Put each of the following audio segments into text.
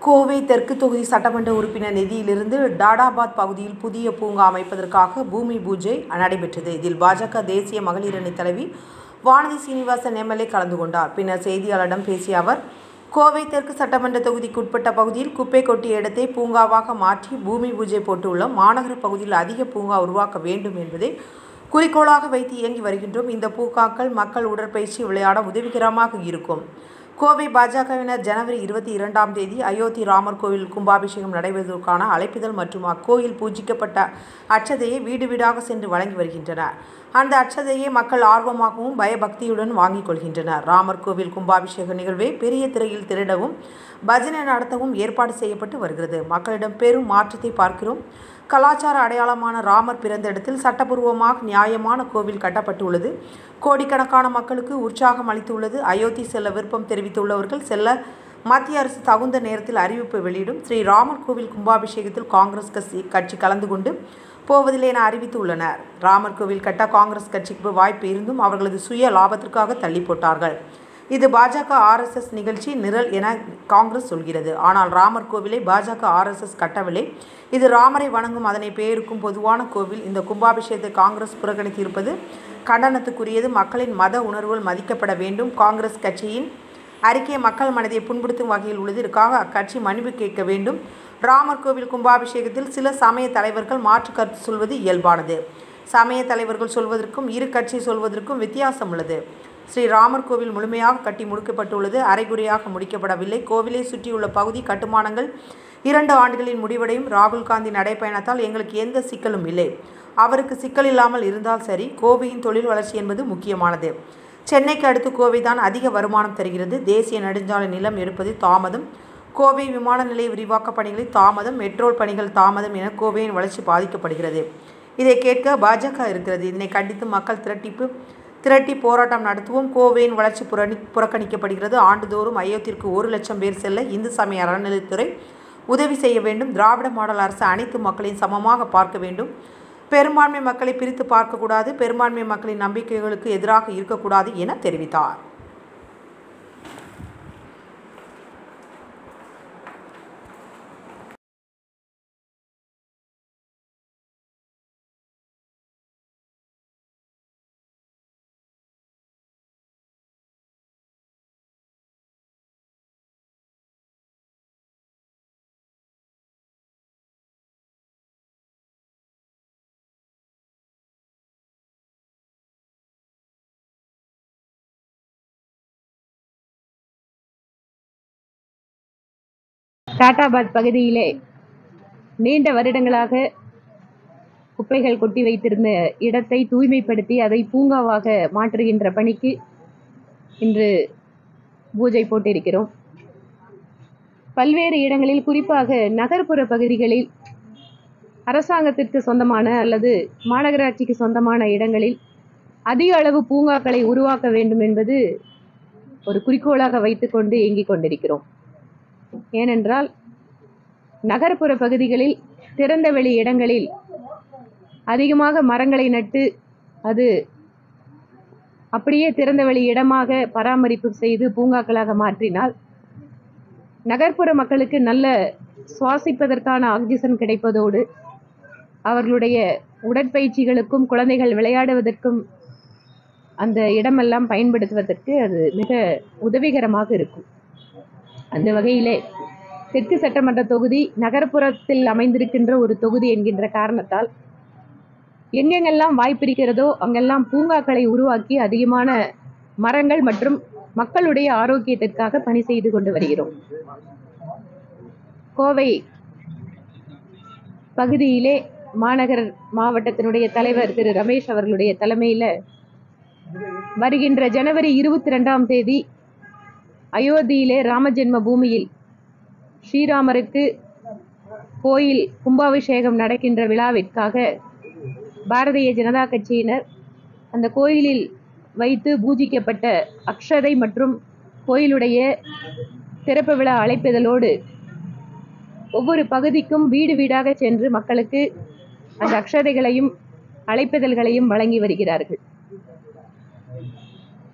கோவை தெற்கு தொகுதி சட்டமன்ற உறுப்பினர் நிதியிலிருந்து டாடாபாத் பகுதியில் புதிய பூங்கா அமைப்பதற்காக பூமி பூஜை நடைபெற்றது இதில் பாஜக தேசிய மகளிர் அணி தலைவி வானதி சீனிவாசன் எம்எல்ஏ கலந்து கொண்டார் பின்னர் செய்தியாளரிடம் பேசிய அவர் கோவை தெற்கு சட்டமன்ற தொகுதிக்குட்பட்ட பகுதியில் குப்பை கொட்டிய இடத்தை பூங்காவாக மாற்றி பூமி பூஜை போட்டுள்ளோம் மாநகர பகுதியில் அதிக பூங்கா உருவாக்க வேண்டும் என்பதை குறிக்கோளாக வைத்து இயங்கி வருகின்றோம் இந்த பூங்காக்கள் மக்கள் உடற்பயிற்சி விளையாட உதவிகரமாக இருக்கும் கோவை பாஜகவினர் ஜனவரி இருபத்தி இரண்டாம் தேதி அயோத்தி ராமர் கோவில் கும்பாபிஷேகம் நடைபெறுவதற்கான அழைப்பிதழ் மற்றும் அக்கோயில் பூஜிக்கப்பட்ட அட்சதையை வீடு வீடாக சென்று வழங்கி வருகின்றனர் அந்த அட்சதையை மக்கள் ஆர்வமாகவும் பயபக்தியுடன் வாங்கிக் கொள்கின்றனர் ராமர் கோவில் கும்பாபிஷேக நிகழ்வை பெரிய திரையில் திரடவும் பஜனை நடத்தவும் ஏற்பாடு செய்யப்பட்டு வருகிறது மக்களிடம் பெரும் மாற்றத்தை பார்க்கிறோம் கலாச்சார அடையாளமான ராமர் பிறந்த இடத்தில் சட்டபூர்வமாக நியாயமான கோவில் கட்டப்பட்டுள்ளது கோடிக்கணக்கான மக்களுக்கு உற்சாகம் அளித்துள்ளது அயோத்தி செல்ல விருப்பம் தெரிவித்துள்ளவர்கள் செல்ல மத்திய அரசு தகுந்த நேரத்தில் அறிவிப்பு வெளியிடும் ஸ்ரீ ராமர் கோவில் கும்பாபிஷேகத்தில் காங்கிரஸ் கட்சி கட்சி கலந்து கொண்டு போவதில்லை என அறிவித்துள்ளனர் ராமர் கோவில் கட்ட காங்கிரஸ் கட்சிக்கு வாய்ப்பு இருந்தும் அவர்களது சுய லாபத்திற்காக தள்ளி போட்டார்கள் இது பாஜக ஆர்எஸ்எஸ் நிகழ்ச்சி நிரல் என காங்கிரஸ் சொல்கிறது ஆனால் ராமர் கோவிலை பாஜக ஆர்எஸ்எஸ் கட்டவில்லை இது ராமரை வணங்கும் அதனை பெயருக்கும் பொதுவான கோவில் இந்த கும்பாபிஷேகத்தை காங்கிரஸ் புறக்கணித்திருப்பது கண்டனத்துக்குரியது மக்களின் மத உணர்வுகள் மதிக்கப்பட வேண்டும் காங்கிரஸ் கட்சியின் அறிக்கை மக்கள் மனதை புண்படுத்தும் வகையில் உள்ளது இதற்காக அக்கட்சி மன்னிப்பு கேட்க வேண்டும் ராமர் கோவில் கும்பாபிஷேகத்தில் சில சமய தலைவர்கள் மாற்று கருத்து சொல்வது இயல்பானது சமய தலைவர்கள் சொல்வதற்கும் இரு கட்சி சொல்வதற்கும் வித்தியாசம் உள்ளது ஸ்ரீ ராமர் கோவில் முழுமையாக கட்டி முடிக்கப்பட்டுள்ளது அரைகுறையாக முடிக்கப்படவில்லை கோவிலை சுற்றியுள்ள பகுதி கட்டுமானங்கள் இரண்டு ஆண்டுகளில் முடிவடையும் ராகுல் காந்தி நடைப்பயணத்தால் எங்களுக்கு எந்த சிக்கலும் இல்லை அவருக்கு சிக்கல் இல்லாமல் இருந்தால் சரி கோவையின் தொழில் வளர்ச்சி என்பது முக்கியமானது சென்னைக்கு அடுத்து கோவை தான் அதிக வருமானம் தருகிறது தேசிய நெடுஞ்சாலை நிலம் எடுப்பது தாமதம் கோவை விமான நிலைய விரிவாக்க பணிகளில் தாமதம் மெட்ரோல் பணிகள் தாமதம் என கோவையின் வளர்ச்சி பாதிக்கப்படுகிறது இதை கேட்க பாஜக இருக்கிறது இதனை கண்டித்து மக்கள் திரட்டிப்பு திரட்டி போராட்டம் நடத்துவோம் கோவையின் வளர்ச்சி புரணி புறக்கணிக்கப்படுகிறது ஆண்டுதோறும் அயோத்திற்கு ஒரு லட்சம் பேர் செல்ல இந்து சமய அறநிலைத்துறை உதவி செய்ய வேண்டும் திராவிட மாடல் அரசு அனைத்து மக்களையும் சமமாக பார்க்க வேண்டும் பெரும்பான்மை மக்களை பிரித்து பார்க்கக்கூடாது பெரும்பான்மை மக்களின் நம்பிக்கைகளுக்கு எதிராக இருக்கக்கூடாது என தெரிவித்தார் டாட்டாபாத் பகுதியிலே நீண்ட வருடங்களாக குப்பைகள் கொட்டி வைத்திருந்த இடத்தை தூய்மைப்படுத்தி அதை பூங்காவாக மாற்றுகின்ற பணிக்கு இன்று பூஜை போட்டிருக்கிறோம் பல்வேறு இடங்களில் குறிப்பாக நகர்ப்புற பகுதிகளில் அரசாங்கத்திற்கு சொந்தமான அல்லது மாநகராட்சிக்கு சொந்தமான இடங்களில் அதிக அளவு பூங்காக்களை உருவாக்க வேண்டும் என்பது ஒரு குறிக்கோளாக வைத்துக்கொண்டு இயங்கிக் கொண்டிருக்கிறோம் ஏனென்றால் நகர்ப்புற பகுதிகளில் திறந்தவெளி இடங்களில் அதிகமாக மரங்களை நட்டு அது அப்படியே திறந்தவெளி இடமாக பராமரிப்பு செய்து பூங்காக்களாக மாற்றினால் நகர்ப்புற மக்களுக்கு நல்ல சுவாசிப்பதற்கான ஆக்சிஜன் கிடைப்பதோடு அவர்களுடைய உடற்பயிற்சிகளுக்கும் குழந்தைகள் விளையாடுவதற்கும் அந்த இடமெல்லாம் பயன்படுத்துவதற்கு அது மிக உதவிகரமாக இருக்கும் அந்த வகையிலே தெற்கு சட்டமன்ற தொகுதி நகர்ப்புறத்தில் அமைந்திருக்கின்ற ஒரு தொகுதி என்கின்ற காரணத்தால் எங்கெங்கெல்லாம் வாய்ப்பிருக்கிறதோ அங்கெல்லாம் பூங்காக்களை உருவாக்கி அதிகமான மரங்கள் மற்றும் மக்களுடைய ஆரோக்கியத்திற்காக பணி செய்து கொண்டு வருகிறோம் கோவை பகுதியிலே மாநகர் மாவட்டத்தினுடைய தலைவர் திரு ரமேஷ் அவர்களுடைய தலைமையில் வருகின்ற ஜனவரி இருபத்தி ரெண்டாம் தேதி அயோத்தியிலே ராமஜென்ம பூமியில் ஸ்ரீராமருக்கு கோயில் கும்பாபிஷேகம் நடக்கின்ற விழாவிற்காக பாரதிய ஜனதா கட்சியினர் அந்த கோயிலில் வைத்து பூஜிக்கப்பட்ட அக்ஷதை மற்றும் கோயிலுடைய திறப்பு விழா அழைப்பிதழோடு ஒவ்வொரு பகுதிக்கும் வீடு வீடாக சென்று மக்களுக்கு அந்த அக்ஷதைகளையும் அழைப்பிதழ்களையும் வழங்கி வருகிறார்கள்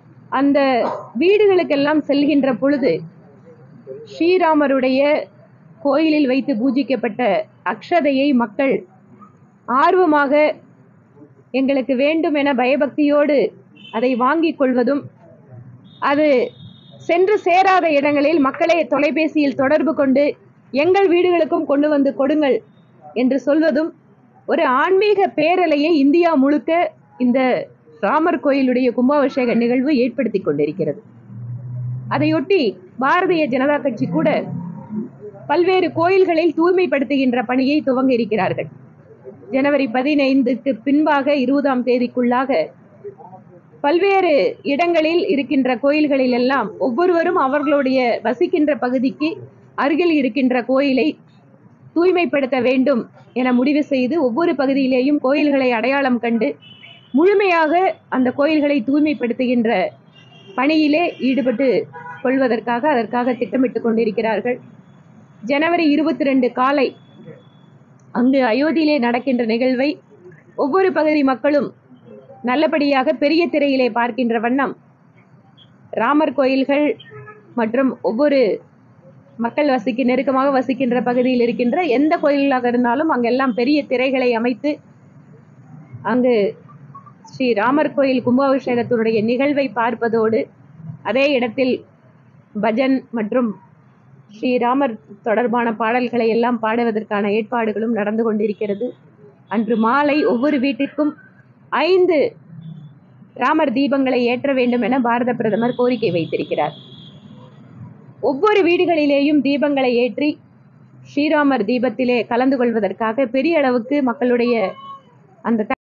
அந்த வீடுகளுக்கெல்லாம் செல்கின்ற பொழுது ஸ்ரீராமருடைய கோயிலில் வைத்து பூஜிக்கப்பட்ட அக்ஷதையை மக்கள் ஆர்வமாக எங்களுக்கு வேண்டும் என பயபக்தியோடு அதை வாங்கிக் கொள்வதும் அது சென்று சேராத இடங்களில் மக்களை தொலைபேசியில் தொடர்பு கொண்டு எங்கள் வீடுகளுக்கும் கொண்டு வந்து கொடுங்கள் என்று சொல்வதும் ஒரு ஆன்மீக பேரலையை இந்தியா முழுக்க இந்த ராமர் கோயிலுடைய கும்பாபிஷேக நிகழ்வு ஏற்படுத்தி கொண்டிருக்கிறது அதையொட்டி பாரதிய ஜனதா கட்சி கூட பல்வேறு கோயில்களில் தூய்மைப்படுத்துகின்ற பணியை துவங்க இருக்கிறார்கள் ஜனவரி பதினைந்துக்கு பின்பாக இருபதாம் தேதிக்குள்ளாக பல்வேறு இடங்களில் இருக்கின்ற கோயில்களில் எல்லாம் ஒவ்வொருவரும் அவர்களுடைய வசிக்கின்ற பகுதிக்கு அருகில் இருக்கின்ற கோயிலை தூய்மைப்படுத்த வேண்டும் என முடிவு செய்து ஒவ்வொரு பகுதியிலேயும் கோயில்களை அடையாளம் கண்டு முழுமையாக அந்த கோயில்களை தூய்மைப்படுத்துகின்ற பணியிலே ஈடுபட்டு கொள்வதற்காக அதற்காக திட்டமிட்டு கொண்டிருக்கிறார்கள் ஜனவரி இருபத்தி ரெண்டு காலை அங்கு அயோத்தியிலே நடக்கின்ற நிகழ்வை ஒவ்வொரு பகுதி மக்களும் நல்லபடியாக பெரிய திரையிலே பார்க்கின்ற வண்ணம் ராமர் கோயில்கள் மற்றும் ஒவ்வொரு மக்கள் வசிக்க நெருக்கமாக வசிக்கின்ற பகுதியில் இருக்கின்ற எந்த கோயிலாக இருந்தாலும் அங்கெல்லாம் பெரிய திரைகளை அமைத்து அங்கு ஸ்ரீ ராமர் கோயில் கும்பாபிஷேகத்தினுடைய நிகழ்வை பார்ப்பதோடு அதே இடத்தில் பஜன் மற்றும் ஸ்ரீராமர் தொடர்பான பாடல்களை எல்லாம் பாடுவதற்கான ஏற்பாடுகளும் நடந்து கொண்டிருக்கிறது அன்று மாலை ஒவ்வொரு வீட்டிற்கும் ஐந்து ராமர் தீபங்களை ஏற்ற வேண்டும் என பாரத பிரதமர் கோரிக்கை வைத்திருக்கிறார் ஒவ்வொரு வீடுகளிலேயும் தீபங்களை ஏற்றி ஸ்ரீராமர் தீபத்திலே கலந்து கொள்வதற்காக பெரிய அளவுக்கு மக்களுடைய அந்த